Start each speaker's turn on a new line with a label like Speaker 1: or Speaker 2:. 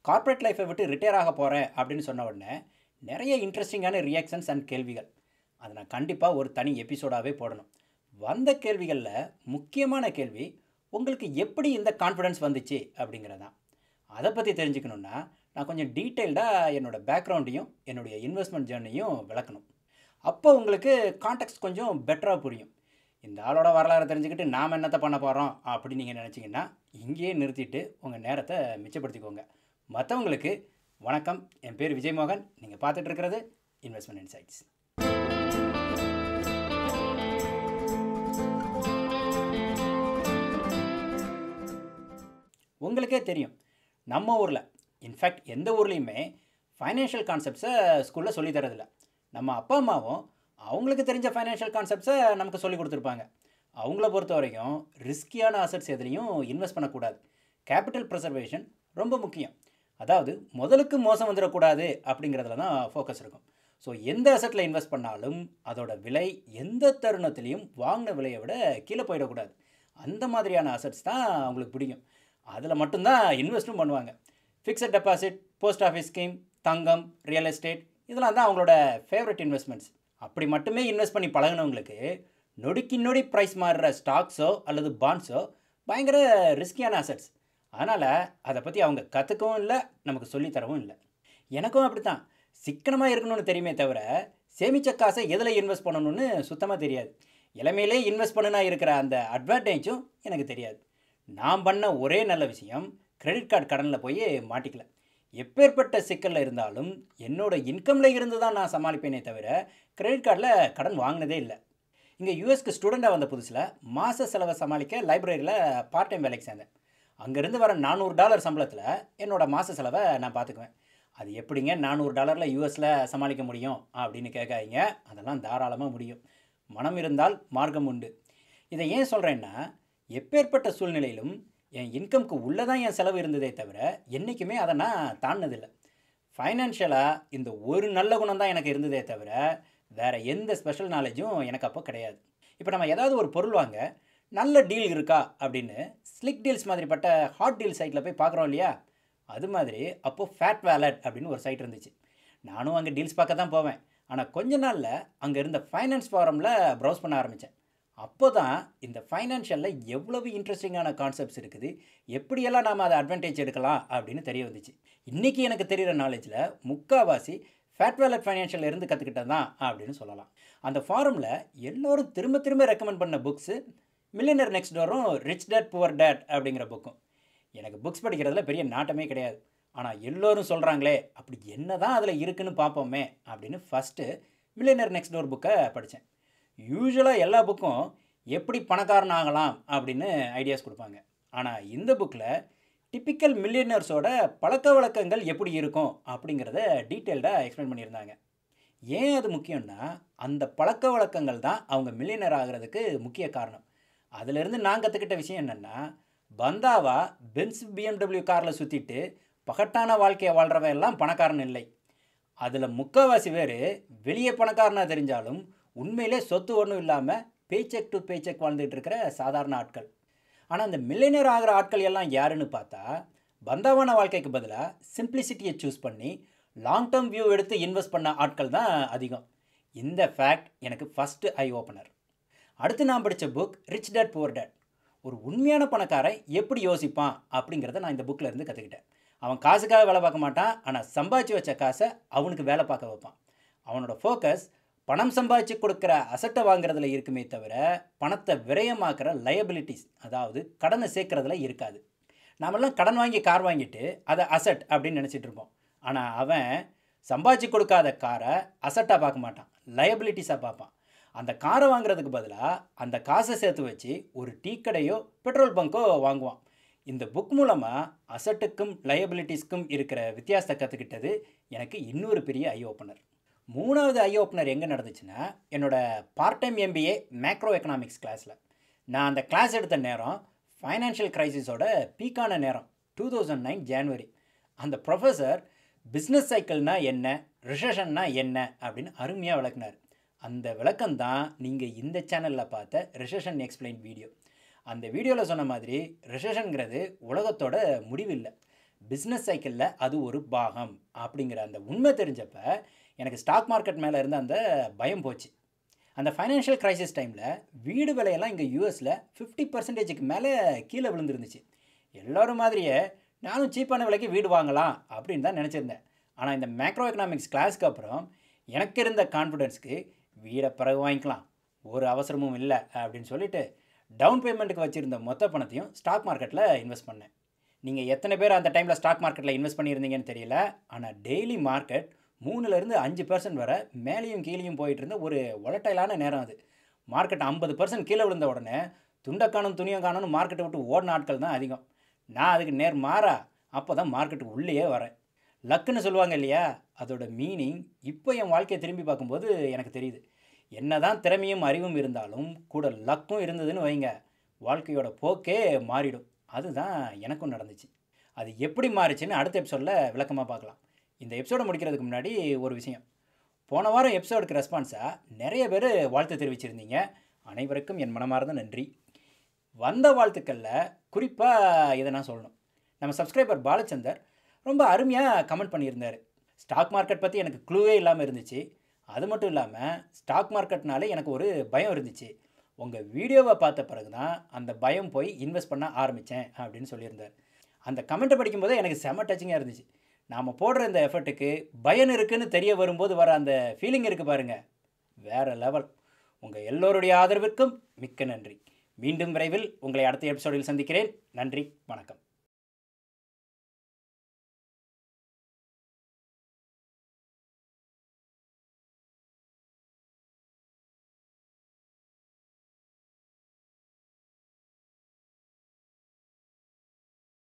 Speaker 1: corporate லைஃப்பை விட்டு retire ஆக போகிறேன் அப்படின்னு சொன்ன உடனே நிறைய இன்ட்ரெஸ்டிங்கான ரியாக்ஷன்ஸ் அண்ட் கேள்விகள் அதை நான் கண்டிப்பாக ஒரு தனி எபிசோடாகவே போடணும் வந்த கேள்விகளில் முக்கியமான கேள்வி உங்களுக்கு எப்படி இந்த கான்ஃபிடன்ஸ் வந்துச்சு அப்படிங்கிறதான் அதை பற்றி தெரிஞ்சுக்கணுன்னா நான் கொஞ்சம் டீட்டெயில்டாக என்னோடய பேக்ரவுண்டையும் என்னுடைய இன்வெஸ்ட்மெண்ட் ஜேர்னியும் விளக்கணும் அப்போ உங்களுக்கு கான்டெக்ட் கொஞ்சம் பெட்டராக புரியும் இந்த ஆளோட வரலாறு தெரிஞ்சுக்கிட்டு நாம் என்னத்தை பண்ண போகிறோம் அப்படின்னு நீங்கள் நினச்சிங்கன்னா இங்கேயே நிறுத்திட்டு உங்கள் நேரத்தை மிச்சப்படுத்திக்கோங்க மற்றவங்களுக்கு வணக்கம் என் பேர் விஜய் மோகன் நீங்கள் பார்த்துட்டு இருக்கிறது இன்வெஸ்ட்மெண்ட் இன்சைட்ஸ் உங்களுக்கே தெரியும் நம்ம ஊரில் இன்ஃபேக்ட் எந்த ஊர்லேயுமே ஃபைனான்ஷியல் கான்செப்ட்ஸை ஸ்கூலில் சொல்லி தரதில்ல நம்ம அப்பா அம்மாவும் அவங்களுக்கு தெரிஞ்ச ஃபைனான்ஷியல் கான்செப்ட்ஸை நமக்கு சொல்லி கொடுத்துருப்பாங்க அவங்கள பொறுத்த வரைக்கும் ரிஸ்கியான அசட்ஸ் எதுலேயும் இன்வெஸ்ட் பண்ணக்கூடாது கேபிட்டல் ப்ரிசர்வேஷன் ரொம்ப முக்கியம் அதாவது முதலுக்கு மோசம் வந்துடக்கூடாது அப்படிங்கிறதுல தான் ஃபோக்கஸ் இருக்கும் ஸோ எந்த அசட்டில் இன்வெஸ்ட் பண்ணாலும் அதோட விலை எந்த தருணத்துலேயும் வாங்கின விலையை விட கீழே போயிடக்கூடாது அந்த மாதிரியான அசட்ஸ் தான் அவங்களுக்கு பிடிக்கும் அதில் மட்டும்தான் இன்வெஸ்ட்டும் பண்ணுவாங்க fixed deposit post office scheme தங்கம் ரியல் எஸ்டேட் இதெல்லாம் தான் அவங்களோட ஃபேவரட் இன்வெஸ்ட்மெண்ட்ஸ் அப்படி மட்டுமே இன்வெஸ்ட் பண்ணி பழகினவங்களுக்கு நொடிக்கு நொடி ப்ரைஸ் மாறுற ஸ்டாக்ஸோ அல்லது பாண்ட்ஸோ பயங்கர ரிஸ்கியான அசட்ஸ் அதனால் அதை பற்றி அவங்க கற்றுக்கவும் இல்லை நமக்கு சொல்லித்தரவும் இல்லை எனக்கும் அப்படி தான் சிக்கனமாக இருக்கணும்னு தெரியுமே தவிர சேமித்த காசை எதில் இன்வெஸ்ட் பண்ணணும்னு சுத்தமாக தெரியாது இளமையிலே இன்வெஸ்ட் பண்ணுனா இருக்கிற அந்த அட்வான்டேஜும் எனக்கு தெரியாது நான் பண்ண ஒரே நல்ல விஷயம் கிரெடிட் கார்டு கடனில் போய் மாட்டிக்கல எப்பேற்பட்ட சிக்கலில் இருந்தாலும் என்னோட இன்கமில் இருந்து தான் நான் சமாளிப்பேனே தவிர கிரெடிட் கார்டில் கடன் வாங்கினதே இல்லை இங்கே யூஎஸ்க்கு ஸ்டூடெண்ட்டாக வந்த புதுசில் மாத செலவை சமாளிக்க லைப்ரரியில் பார்ட் டைம் வேலைக்கு சேர்ந்தேன் அங்கேருந்து வர நானூறு டாலர் சம்பளத்தில் என்னோட மாத செலவை நான் பார்த்துக்குவேன் அது எப்படிங்க நானூறு டாலரில் யூஎஸில் சமாளிக்க முடியும் அப்படின்னு கேட்காதீங்க அதெல்லாம் தாராளமாக முடியும் மனம் இருந்தால் மார்க்கம் உண்டு இதை ஏன் சொல்கிறேன்னா எப்பேற்பட்ட சூழ்நிலையிலும் என் இன்கம்க்கு உள்ளே தான் என் செலவு இருந்ததே தவிர என்றைக்குமே அதை நான் தாண்டினதில்லை ஃபைனான்ஷியலாக இந்த ஒரு நல்ல குணம் தான் எனக்கு இருந்ததே தவிர வேறு எந்த ஸ்பெஷல் நாலேஜும் எனக்கு அப்போ கிடையாது இப்போ நம்ம ஏதாவது ஒரு பொருள் வாங்க நல்ல டீல் இருக்கா அப்படின்னு ஸ்லிக் டீல்ஸ் மாதிரிப்பட்ட ஹாட் டீல் சைட்டில் போய் பார்க்குறோம் இல்லையா அது மாதிரி அப்போது ஃபேட் வேலட் அப்படின்னு ஒரு சைட் இருந்துச்சு நானும் அங்கே டீல்ஸ் பார்க்க தான் போவேன் ஆனால் கொஞ்ச நாளில் அங்கே இருந்த ஃபைனான்ஸ் ஃபாரமில் ப்ரௌஸ் பண்ண ஆரம்பித்தேன் அப்போ தான் இந்த ஃபைனான்ஷியலில் எவ்வளவு இன்ட்ரெஸ்டிங்கான கான்செப்ட்ஸ் இருக்குது எப்படியெல்லாம் நாம் அதை அட்வான்டேஜ் எடுக்கலாம் அப்படின்னு தெரிய வந்துச்சு இன்றைக்கி எனக்கு தெரிகிற நாலேஜில் முக்கால்வாசி ஃபேட் வேலட் ஃபைனான்ஷியல் இருந்து கற்றுக்கிட்டது தான் அப்படின்னு சொல்லலாம் அந்த ஃபாரமில் எல்லோரும் திரும்ப திரும்ப ரெக்கமெண்ட் பண்ண புக்ஸு மில்லியனர் நெக்ஸ்ட் டோரும் ரிச் டேட் புவர் டேட் அப்படிங்கிற புக்கும் எனக்கு புக்ஸ் படிக்கிறதுல பெரிய நாட்டமே கிடையாது ஆனால் எல்லோரும் சொல்கிறாங்களே அப்படி என்ன தான் அதில் இருக்குன்னு பார்ப்போமே அப்படின்னு ஃபஸ்ட்டு மில்லியனர் நெக்ஸ்ட் டோர் புக்கை படித்தேன் யூஸ்வலாக எல்லா புக்கும் எப்படி பணக்காரன் ஆகலாம் அப்படின்னு ஐடியாஸ் கொடுப்பாங்க ஆனால் இந்த புக்கில் டிப்பிக்கல் மில்லியனர்ஸோட பழக்க வழக்கங்கள் எப்படி இருக்கும் அப்படிங்கிறத டீட்டெயில்டாக எக்ஸ்பிளைன் பண்ணியிருந்தாங்க ஏன் அது முக்கியம்னா அந்த பழக்க வழக்கங்கள் தான் அவங்க மில்லியனர் ஆகிறதுக்கு முக்கிய காரணம் அதிலிருந்து நான் கற்றுக்கிட்ட விஷயம் என்னென்னா பந்தாவா பென்ஸ் பிஎம்டபிள்யூ காரில் சுற்றிட்டு பகட்டான வாழ்க்கையை வாழ்கிறவன் எல்லாம் பணக்காரன் இல்லை அதில் முக்கால்வாசி பேர் வெளியே பணக்காரனாக தெரிஞ்சாலும் உண்மையிலே சொத்து ஒன்றும் இல்லாமல் பேச்செக் டு பேச்செக் வாழ்ந்துட்டு இருக்கிற சாதாரண ஆட்கள் ஆனால் அந்த மில்லியனர் ஆகிற ஆட்கள் எல்லாம் யாருன்னு பார்த்தா பந்தாவான வாழ்க்கைக்கு பதிலாக சிம்பிளிசிட்டியை சூஸ் பண்ணி லாங் டேர்ம் வியூ எடுத்து இன்வெஸ்ட் பண்ண ஆட்கள் தான் அதிகம் இந்த ஃபேக்ட் எனக்கு ஃபஸ்ட்டு ஐ ஓப்பனர் அடுத்து நான் படித்த book rich dad poor dad ஒரு உண்மையான பணக்காரன் எப்படி யோசிப்பான் அப்படிங்கிறத நான் இந்த புக்கில் இருந்து கற்றுக்கிட்டேன் அவன் காசுக்காக வேலை பார்க்க மாட்டான் ஆனால் சம்பாதிச்சு வச்ச காசை அவனுக்கு வேலை பார்க்க வைப்பான் அவனோட ஃபோக்கஸ் பணம் சம்பாதிச்சு கொடுக்குற அசட்டை வாங்குறதுல இருக்குமே தவிர பணத்தை விரயமாக்குற லயபிலிட்டிஸ் அதாவது கடனை சேர்க்கறதுல இருக்காது நாமெல்லாம் கடன் வாங்கி கார் வாங்கிட்டு அதை அசட் அப்படின்னு நினச்சிட்டு இருப்போம் ஆனால் அவன் சம்பாதிச்சு கொடுக்காத காரை அசட்டாக பார்க்க மாட்டான் லயபிலிட்டிஸாக பார்ப்பான் அந்த காரை வாங்குறதுக்கு பதிலாக அந்த காசை சேர்த்து வச்சு ஒரு டீ கடையோ பெட்ரோல் பங்கோ வாங்குவான் இந்த புக் மூலமாக அசட்டுக்கும் லயபிலிட்டிஸ்க்கும் இருக்கிற வித்தியாசத்தை கற்றுக்கிட்டது எனக்கு இன்னொரு பெரிய ஐ ஓப்பனர் மூணாவது ஐ ஓப்பனர் எங்கே நடந்துச்சுன்னா என்னோட part time MBA macro economics கிளாஸில் நான் அந்த கிளாஸ் எடுத்த நேரம் ஃபைனான்ஷியல் கிரைசிஸோட பீக்கான நேரம் டூ தௌசண்ட் நைன் ஜான்வரி அந்த ப்ரொஃபஸர் பிஸ்னஸ் சைக்கிள்னா என்ன ரிசஷன்னா என்ன அப்படின்னு அருமையாக விளக்குனார் அந்த விளக்கம் தான் நீங்கள் இந்த சேனலில் பார்த்த ரிசஷன் எக்ஸ்பிளைன் வீடியோ அந்த வீடியோவில் சொன்ன மாதிரி ரிசஷனுங்கிறது உலகத்தோட முடிவு இல்லை பிஸ்னஸ் சைக்கிளில் அது ஒரு பாகம் அப்படிங்கிற அந்த உண்மை தெரிஞ்சப்ப எனக்கு ஸ்டாக் மார்க்கெட் மேலே இருந்த அந்த பயம் போச்சு அந்த ஃபைனான்ஷியல் கிரைசிஸ் டைமில் வீடு விலையெல்லாம் இங்கே யூஎஸில் ஃபிஃப்டி பர்சன்டேஜுக்கு மேலே கீழே விழுந்துருந்துச்சு எல்லோரும் மாதிரியே நானும் சீப்பான விலைக்கு வீடு வாங்கலாம் அப்படின்னு தான் நினச்சிருந்தேன் ஆனால் இந்த மேக்ரோ எக்கனாமிக்ஸ் கிளாஸ்க்கு அப்புறம் எனக்கு இருந்த கான்ஃபிடென்ஸ்க்கு வீடை பிறகு வாங்கிக்கலாம் ஒரு அவசரமும் இல்லை அப்படின்னு சொல்லிட்டு டவுன் பேமெண்ட்டுக்கு வச்சுருந்த மொத்த பணத்தையும் ஸ்டாக் மார்க்கெட்டில் இன்வெஸ்ட் பண்ணேன் நீங்கள் எத்தனை பேர் அந்த டைமில் ஸ்டாக் மார்க்கெட்டில் இன்வெஸ்ட் பண்ணியிருந்தீங்கன்னு தெரியல ஆனால் டெய்லி மார்க்கெட் மூணுலேருந்து அஞ்சு பர்சன்ட் வரை மேலேயும் கீழேயும் போயிட்டு இருந்த ஒரு ஒலட்டைலான நேரம் அது மார்க்கெட் ஐம்பது பர்சன்ட் கீழே விழுந்த உடனே துண்டக்கானும் துணியும் காணும் மார்க்கெட்டை விட்டு ஓடின ஆட்கள் தான் அதிகம் நான் அதுக்கு நேர் மாறா அப்போ தான் மார்க்கெட்டுக்கு உள்ளேயே வரேன் லக்குன்னு சொல்லுவாங்க இல்லையா அதோட மீனிங் இப்போ என் வாழ்க்கையை திரும்பி பார்க்கும்போது எனக்கு தெரியுது என்னதான் திறமையும் அறிவும் இருந்தாலும் கூட லக்கும் இருந்ததுன்னு வைங்க வாழ்க்கையோட போக்கே மாறிடும் அதுதான் எனக்கும் நடந்துச்சு அது எப்படி மாறிச்சுன்னு அடுத்த எபிசோடில் விளக்கமாக பார்க்கலாம் இந்த எபிசோடை முடிக்கிறதுக்கு முன்னாடி ஒரு விஷயம் போன வாரம் எபிசோடுக்கு ரெஸ்பான்ஸாக நிறைய பேர் வாழ்த்து தெரிவிச்சிருந்தீங்க அனைவருக்கும் என் மனமார்ந்த நன்றி வந்த வாழ்த்துக்களில் குறிப்பாக இதை நான் சொல்லணும் நம்ம சப்ஸ்கிரைபர் பாலச்சந்தர் ரொம்ப அருமையாக கமெண்ட் பண்ணியிருந்தார் ஸ்டாக் மார்க்கெட் பற்றி எனக்கு க்ளூவே இல்லாமல் இருந்துச்சு அது மட்டும் இல்லாமல் ஸ்டாக் மார்க்கெட்னாலே எனக்கு ஒரு பயம் இருந்துச்சு உங்கள் வீடியோவை பார்த்த பிறகு தான் அந்த பயம் போய் இன்வெஸ்ட் பண்ண ஆரம்பித்தேன் அப்படின்னு சொல்லியிருந்தார் அந்த கமெண்ட்டை படிக்கும்போதே எனக்கு செம டச்சிங்காக இருந்துச்சு நாம் போடுற இந்த எஃபர்ட்டுக்கு பயன் இருக்குன்னு தெரிய வரும்போது வர அந்த ஃபீலிங் இருக்குது பாருங்கள் வேறு லெவல் உங்கள் எல்லோருடைய ஆதரவிற்கும் மிக்க நன்றி மீண்டும் விரைவில் உங்களை அடுத்த எபிசோடில் சந்திக்கிறேன் நன்றி வணக்கம்